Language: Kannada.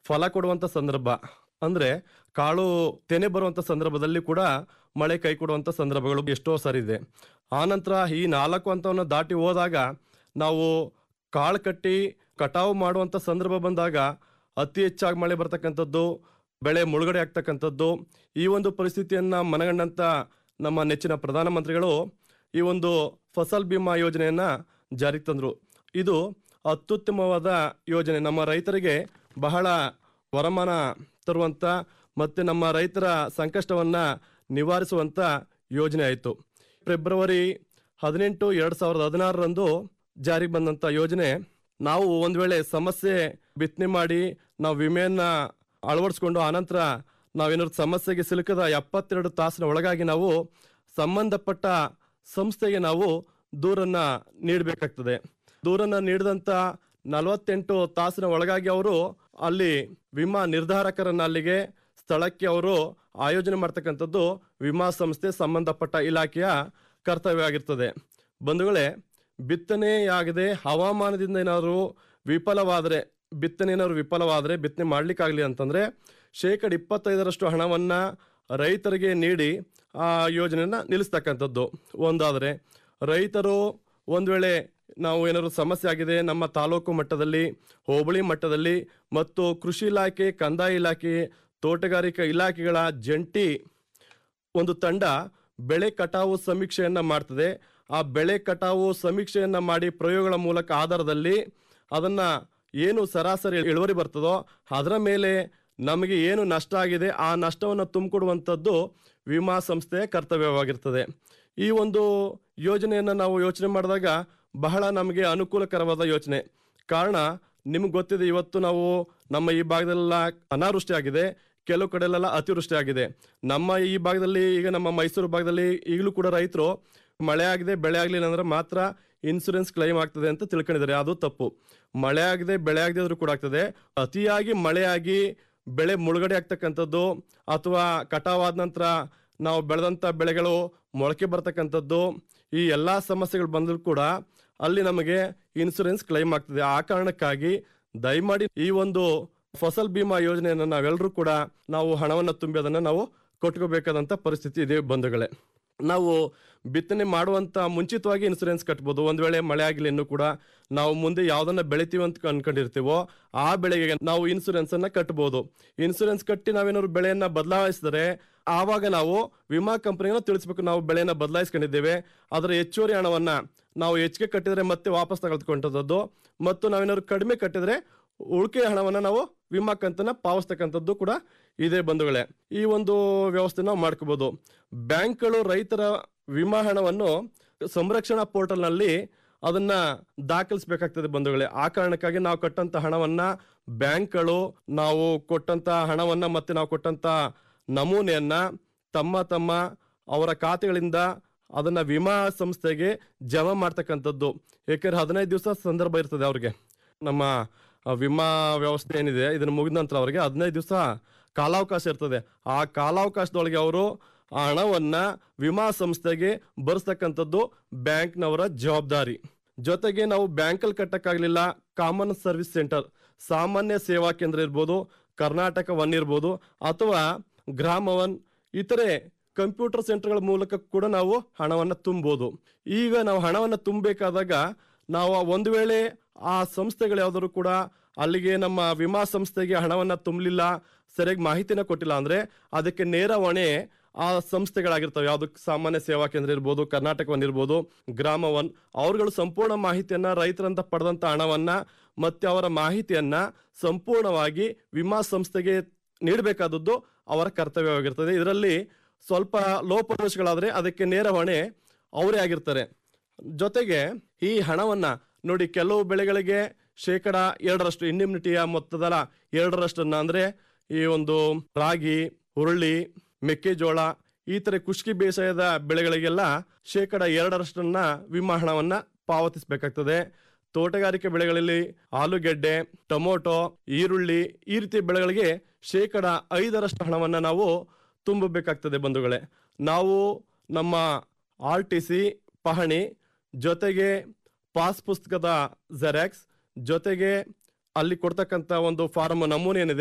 ಫಲ ಕೊಡುವಂತ ಸಂದರ್ಭ ಅಂದ್ರೆ ಕಾಳು ತೆನೆ ಬರುವಂತ ಸಂದರ್ಭದಲ್ಲಿ ಕೂಡ ಮಳೆ ಕೈ ಕೊಡುವಂತ ಸಂದರ್ಭಗಳು ಎಷ್ಟೋ ಸರಿ ಇದೆ ಆನಂತರ ಈ ನಾಲ್ಕು ಹಂತವನ್ನು ದಾಟಿ ಹೋದಾಗ ನಾವು ಕಾಳು ಕಟ್ಟಿ ಕಟಾವು ಮಾಡುವಂತ ಸಂದರ್ಭ ಬಂದಾಗ ಅತಿ ಹೆಚ್ಚಾಗಿ ಮಳೆ ಬರ್ತಕ್ಕಂಥದ್ದು ಬೆಳೆ ಮುಳುಗಡೆ ಆಗ್ತಕ್ಕಂಥದ್ದು ಈ ಒಂದು ಪರಿಸ್ಥಿತಿಯನ್ನ ಮನಗಂಡಂತ ನಮ್ಮ ನೆಚ್ಚಿನ ಪ್ರಧಾನಮಂತ್ರಿಗಳು ಈ ಒಂದು ಫಸಲ್ ಬಿಮಾ ಯೋಜನೆಯನ್ನ ಜಾರಿಗೆ ತಂದರು ಇದು ಅತ್ಯುತ್ತಮವಾದ ಯೋಜನೆ ನಮ್ಮ ರೈತರಿಗೆ ಬಹಳ ವರಮಾನ ತರುವಂತ ಮತ್ತೆ ನಮ್ಮ ರೈತರ ಸಂಕಷ್ಟವನ್ನ ನಿವಾರಿಸುವಂತ ಯೋಜನೆ ಆಯಿತು ಫೆಬ್ರವರಿ ಹದಿನೆಂಟು ಎರಡು ಸಾವಿರದ ಹದಿನಾರರಂದು ಜಾರಿಗೆ ಬಂದಂತ ಯೋಜನೆ ನಾವು ಒಂದ್ ವೇಳೆ ಸಮಸ್ಯೆ ಬಿತ್ತನೆ ಮಾಡಿ ನಾವು ವಿಮೆಯನ್ನ ಅಳವಡಿಸ್ಕೊಂಡು ಆನಂತರ ನಾವೇನಾದ್ರು ಸಮಸ್ಯೆಗೆ ಸಿಲುಕದ ಎಪ್ಪತ್ತೆರಡು ತಾಸಿನ ಒಳಗಾಗಿ ನಾವು ಸಂಬಂಧಪಟ್ಟ ಸಂಸ್ಥೆಗೆ ನಾವು ದೂರನ್ನ ನೀಡಬೇಕಾಗ್ತದೆ ದೂರನ್ನ ನೀಡಿದಂತ ನಲವತ್ತೆಂಟು ತಾಸಿನ ಒಳಗಾಗಿ ಅವರು ಅಲ್ಲಿ ವಿಮಾ ನಿರ್ಧಾರಕರನ್ನ ಅಲ್ಲಿಗೆ ಸ್ಥಳಕ್ಕೆ ಅವರು ಆಯೋಜನೆ ಮಾಡ್ತಕ್ಕಂಥದ್ದು ವಿಮಾ ಸಂಸ್ಥೆ ಸಂಬಂಧಪಟ್ಟ ಇಲಾಖೆಯ ಕರ್ತವ್ಯ ಆಗಿರ್ತದೆ ಬಂಧುಗಳೇ ಬಿತ್ತನೆಯಾಗದೆ ಹವಾಮಾನದಿಂದ ಏನಾದ್ರು ವಿಫಲವಾದರೆ ಬಿತ್ತನೆ ಏನಾದ್ರು ವಿಫಲವಾದರೆ ಬಿತ್ತನೆ ಮಾಡ್ಲಿಕ್ಕಾಗಲಿ ಅಂತಂದ್ರೆ ಶೇಕಡ ಇಪ್ಪತ್ತೈದರಷ್ಟು ಹಣವನ್ನ ರೈತರಿಗೆ ನೀಡಿ ಆ ಯೋಜನೆಯನ್ನ ನಿಲ್ಲಿಸ್ತಕ್ಕಂಥದ್ದು ಒಂದಾದರೆ ರೈತರು ಒಂದು ವೇಳೆ ನಾವು ಏನಾದ್ರು ಸಮಸ್ಯೆ ಆಗಿದೆ ನಮ್ಮ ತಾಲೂಕು ಮಟ್ಟದಲ್ಲಿ ಹೋಬಳಿ ಮಟ್ಟದಲ್ಲಿ ಮತ್ತು ಕೃಷಿ ಇಲಾಖೆ ಕಂದಾಯ ಇಲಾಖೆ ತೋಟಗಾರಿಕಾ ಇಲಾಖೆಗಳ ಜಂಟಿ ಒಂದು ತಂಡ ಬೆಳೆ ಕಟಾವು ಸಮೀಕ್ಷೆಯನ್ನ ಮಾಡ್ತದೆ ಆ ಬೆಳೆ ಕಟಾವು ಸಮೀಕ್ಷೆಯನ್ನ ಮಾಡಿ ಪ್ರಯೋಗಗಳ ಮೂಲಕ ಆಧಾರದಲ್ಲಿ ಅದನ್ನ ಏನು ಸರಾಸರಿ ಇಳುವರಿ ಬರ್ತದೋ ಅದರ ಮೇಲೆ ನಮಗೆ ಏನು ನಷ್ಟ ಆಗಿದೆ ಆ ನಷ್ಟವನ್ನು ತುಂಬಿಕೊಡುವಂಥದ್ದು ವಿಮಾ ಸಂಸ್ಥೆಯ ಕರ್ತವ್ಯವಾಗಿರ್ತದೆ ಈ ಒಂದು ಯೋಜನೆಯನ್ನು ನಾವು ಯೋಚನೆ ಮಾಡಿದಾಗ ಬಹಳ ನಮಗೆ ಅನುಕೂಲಕರವಾದ ಯೋಚನೆ ಕಾರಣ ನಿಮ್ಗೆ ಗೊತ್ತಿದೆ ಇವತ್ತು ನಾವು ನಮ್ಮ ಈ ಭಾಗದಲ್ಲೆಲ್ಲ ಅನಾವೃಷ್ಟಿ ಆಗಿದೆ ಕೆಲವು ಕಡೆಲೆಲ್ಲ ಅತಿವೃಷ್ಟಿ ಆಗಿದೆ ನಮ್ಮ ಈ ಭಾಗದಲ್ಲಿ ಈಗ ನಮ್ಮ ಮೈಸೂರು ಭಾಗದಲ್ಲಿ ಈಗಲೂ ಕೂಡ ರೈತರು ಮಳೆ ಆಗಿದೆ ಬೆಳೆ ಆಗಲಿಲ್ಲ ಅಂದ್ರೆ ಮಾತ್ರ ಇನ್ಸೂರೆನ್ಸ್ ಕ್ಲೈಮ್ ಆಗ್ತದೆ ಅಂತ ತಿಳ್ಕೊಂಡಿದ್ದಾರೆ ಅದು ತಪ್ಪು ಮಳೆ ಆಗದೆ ಬೆಳೆ ಆಗದೆ ಆದ್ರೂ ಕೂಡ ಆಗ್ತದೆ ಅತಿಯಾಗಿ ಮಳೆಯಾಗಿ ಬೆಳೆ ಮುಳುಗಡೆ ಆಗ್ತಕ್ಕಂಥದ್ದು ಅಥವಾ ಕಟಾವಾದ ನಂತರ ನಾವು ಬೆಳೆದಂಥ ಬೆಳೆಗಳು ಮೊಳಕೆ ಬರ್ತಕ್ಕಂಥದ್ದು ಈ ಎಲ್ಲ ಸಮಸ್ಯೆಗಳು ಬಂದರೂ ಕೂಡ ಅಲ್ಲಿ ನಮಗೆ ಇನ್ಸೂರೆನ್ಸ್ ಕ್ಲೈಮ್ ಆಗ್ತದೆ ಆ ಕಾರಣಕ್ಕಾಗಿ ದಯಮಾಡಿ ಈ ಒಂದು ಫಸಲ್ ಬಿಮಾ ಯೋಜನೆಯನ್ನು ನಾವೆಲ್ಲರೂ ಕೂಡ ನಾವು ಹಣವನ್ನು ತುಂಬಿ ಅದನ್ನು ನಾವು ಕೊಟ್ಕೋಬೇಕಾದಂಥ ಪರಿಸ್ಥಿತಿ ಇದೆ ಬಂಧುಗಳೇ ನಾವು ಬಿತ್ತನೆ ಮಾಡುವಂತ ಮುಂಚಿತವಾಗಿ ಇನ್ಸೂರೆನ್ಸ್ ಕಟ್ಬೋದು ಒಂದ್ ವೇಳೆ ಮಳೆ ಆಗಿಲ್ಲ ಇನ್ನೂ ಕೂಡ ನಾವು ಮುಂದೆ ಯಾವ್ದನ್ನ ಬೆಳಿತೀವಿ ಅಂತ ಅನ್ಕೊಂಡಿರ್ತೀವೋ ಆ ಬೆಳೆಗೆ ನಾವು ಇನ್ಸೂರೆನ್ಸ್ ಅನ್ನ ಕಟ್ಬೋದು ಇನ್ಸೂರೆನ್ಸ್ ಕಟ್ಟಿ ನಾವೇನಾದ್ರು ಬೆಳೆಯನ್ನ ಬದಲಾಯಿಸಿದರೆ ಆವಾಗ ನಾವು ವಿಮಾ ಕಂಪನಿನ ತಿಳಿಸ್ಬೇಕು ನಾವು ಬೆಳೆಯನ್ನ ಬದಲಾಯಿಸ್ಕೊಂಡಿದ್ದೇವೆ ಅದರ ಹೆಚ್ಚುವರಿ ಹಣವನ್ನ ನಾವು ಹೆಚ್ಚಿಗೆ ಕಟ್ಟಿದ್ರೆ ಮತ್ತೆ ವಾಪಸ್ ತಗೊಳ್ತಕ್ಕಂಥದ್ದು ಮತ್ತು ನಾವೇನಾದ್ರು ಕಡಿಮೆ ಕಟ್ಟಿದ್ರೆ ಉಳಿಕೆ ಹಣವನ್ನ ನಾವು ವಿಮಾ ಕಂತನ್ನ ಪಾವಸ್ತಕ್ಕಂಥದ್ದು ಕೂಡ ಇದೆ ಬಂಧುಗಳೇ ಈ ಒಂದು ವ್ಯವಸ್ಥೆ ನಾವು ಮಾಡ್ಕೋಬಹುದು ಬ್ಯಾಂಕ್ಗಳು ರೈತರ ವಿಮಾ ಹಣವನ್ನು ಸಂರಕ್ಷಣಾ ಪೋರ್ಟಲ್ನಲ್ಲಿ ಅದನ್ನ ದಾಖಲಿಸಬೇಕಾಗ್ತದೆ ಬಂಧುಗಳೇ ಆ ಕಾರಣಕ್ಕಾಗಿ ನಾವು ಕೊಟ್ಟಂತ ಹಣವನ್ನ ಬ್ಯಾಂಕ್ಗಳು ನಾವು ಕೊಟ್ಟಂತ ಹಣವನ್ನ ಮತ್ತೆ ನಾವು ಕೊಟ್ಟಂತ ನಮೂನೆಯನ್ನ ತಮ್ಮ ತಮ್ಮ ಅವರ ಖಾತೆಗಳಿಂದ ಅದನ್ನ ವಿಮಾ ಸಂಸ್ಥೆಗೆ ಜಮಾ ಮಾಡ್ತಕ್ಕಂಥದ್ದು ಏಕೆಂದ್ರೆ ಹದಿನೈದು ದಿವಸ ಸಂದರ್ಭ ಇರ್ತದೆ ಅವ್ರಿಗೆ ನಮ್ಮ ಆ, ವಿಮಾ ವ್ಯವಸ್ಥೆ ಏನಿದೆ ಇದನ್ನು ಮುಗಿದ ನಂತರ ಅವರಿಗೆ ಹದಿನೈದು ದಿವಸ ಕಾಲಾವಕಾಶ ಇರ್ತದೆ ಆ ಕಾಲಾವಕಾಶದೊಳಗೆ ಅವರು ಆ ಹಣವನ್ನ ವಿಮಾ ಸಂಸ್ಥೆಗೆ ಬರ್ಸ್ತಕ್ಕಂಥದ್ದು ಬ್ಯಾಂಕ್ನವರ ಜವಾಬ್ದಾರಿ ಜೊತೆಗೆ ನಾವು ಬ್ಯಾಂಕಲ್ಲಿ ಕಟ್ಟಕ್ಕಾಗ್ಲಿಲ್ಲ ಕಾಮನ್ ಸರ್ವಿಸ್ ಸೆಂಟರ್ ಸಾಮಾನ್ಯ ಸೇವಾ ಕೇಂದ್ರ ಇರ್ಬೋದು ಕರ್ನಾಟಕ ಒನ್ ಇರ್ಬೋದು ಅಥವಾ ಗ್ರಾಮ ಒನ್ ಇತರೆ ಕಂಪ್ಯೂಟರ್ ಸೆಂಟರ್ಗಳ ಮೂಲಕ ಕೂಡ ನಾವು ಹಣವನ್ನು ತುಂಬಬಹುದು ಈಗ ನಾವು ಹಣವನ್ನು ತುಂಬಬೇಕಾದಾಗ ನಾವು ಒಂದು ವೇಳೆ ಆ ಸಂಸ್ಥೆಗಳು ಯಾವ್ದಾದ್ರು ಕೂಡ ಅಲ್ಲಿಗೆ ನಮ್ಮ ವಿಮಾ ಸಂಸ್ಥೆಗೆ ಹಣವನ್ನ ತುಂಬಲಿಲ್ಲ ಸರಿಯಾಗಿ ಮಾಹಿತಿನ ಕೊಟ್ಟಿಲ್ಲ ಅಂದ್ರೆ ಅದಕ್ಕೆ ನೇರ ಹೊಣೆ ಆ ಸಂಸ್ಥೆಗಳಾಗಿರ್ತವೆ ಯಾವ್ದು ಸಾಮಾನ್ಯ ಸೇವಾ ಕೇಂದ್ರ ಇರ್ಬೋದು ಕರ್ನಾಟಕ ಒನ್ ಇರ್ಬೋದು ಗ್ರಾಮ ಒನ್ ಅವ್ರುಗಳು ಸಂಪೂರ್ಣ ಮಾಹಿತಿಯನ್ನ ರೈತರಂತ ಪಡೆದಂತ ಹಣವನ್ನ ಮತ್ತೆ ಅವರ ಮಾಹಿತಿಯನ್ನ ಸಂಪೂರ್ಣವಾಗಿ ವಿಮಾ ಸಂಸ್ಥೆಗೆ ನೀಡಬೇಕಾದದ್ದು ಅವರ ಕರ್ತವ್ಯವಾಗಿರ್ತದೆ ಇದರಲ್ಲಿ ಸ್ವಲ್ಪ ಲೋಪದೋಷಗಳಾದ್ರೆ ಅದಕ್ಕೆ ನೇರ ಹೊಣೆ ಅವರೇ ಆಗಿರ್ತಾರೆ ಜೊತೆಗೆ ಈ ಹಣವನ್ನ ನೋಡಿ ಕೆಲವು ಬೆಳೆಗಳಿಗೆ ಶೇಕಡ ಎರಡರಷ್ಟು ಇಂಡಿಮ್ನಿಟಿಯ ಮೊತ್ತದ ಎರಡರಷ್ಟನ್ನ ಅಂದ್ರೆ ಈ ಒಂದು ರಾಗಿ ಹುರುಳಿ ಮೆಕ್ಕೆಜೋಳ ಈ ತರ ಕುಷ್ಕಿ ಬೇಸಾಯದ ಬೆಳೆಗಳಿಗೆಲ್ಲ ಶೇಕಡ ಎರಡರಷ್ಟನ್ನ ವಿಮಾ ಹಣವನ್ನ ಪಾವತಿಸಬೇಕಾಗ್ತದೆ ತೋಟಗಾರಿಕೆ ಬೆಳೆಗಳಲ್ಲಿ ಆಲೂಗೆಡ್ಡೆ ಟೊಮೊಟೊ ಈರುಳ್ಳಿ ಈ ರೀತಿ ಬೆಳೆಗಳಿಗೆ ಶೇಕಡ ಐದರಷ್ಟು ಹಣವನ್ನ ನಾವು ತುಂಬಬೇಕಾಗ್ತದೆ ಬಂಧುಗಳೇ ನಾವು ನಮ್ಮ ಆರ್ ಟಿ ಸಿ ಪಹಣಿ ಜೊತೆಗೆ ಪಾಸ್ ಪುಸ್ತಕದ ಜೆರಾಕ್ಸ್ ಜೊತೆಗೆ ಅಲ್ಲಿ ಕೊಡ್ತಕ್ಕಂಥ ಒಂದು ಫಾರ್ಮ್ ನಮೂನೆ ಏನಿದೆ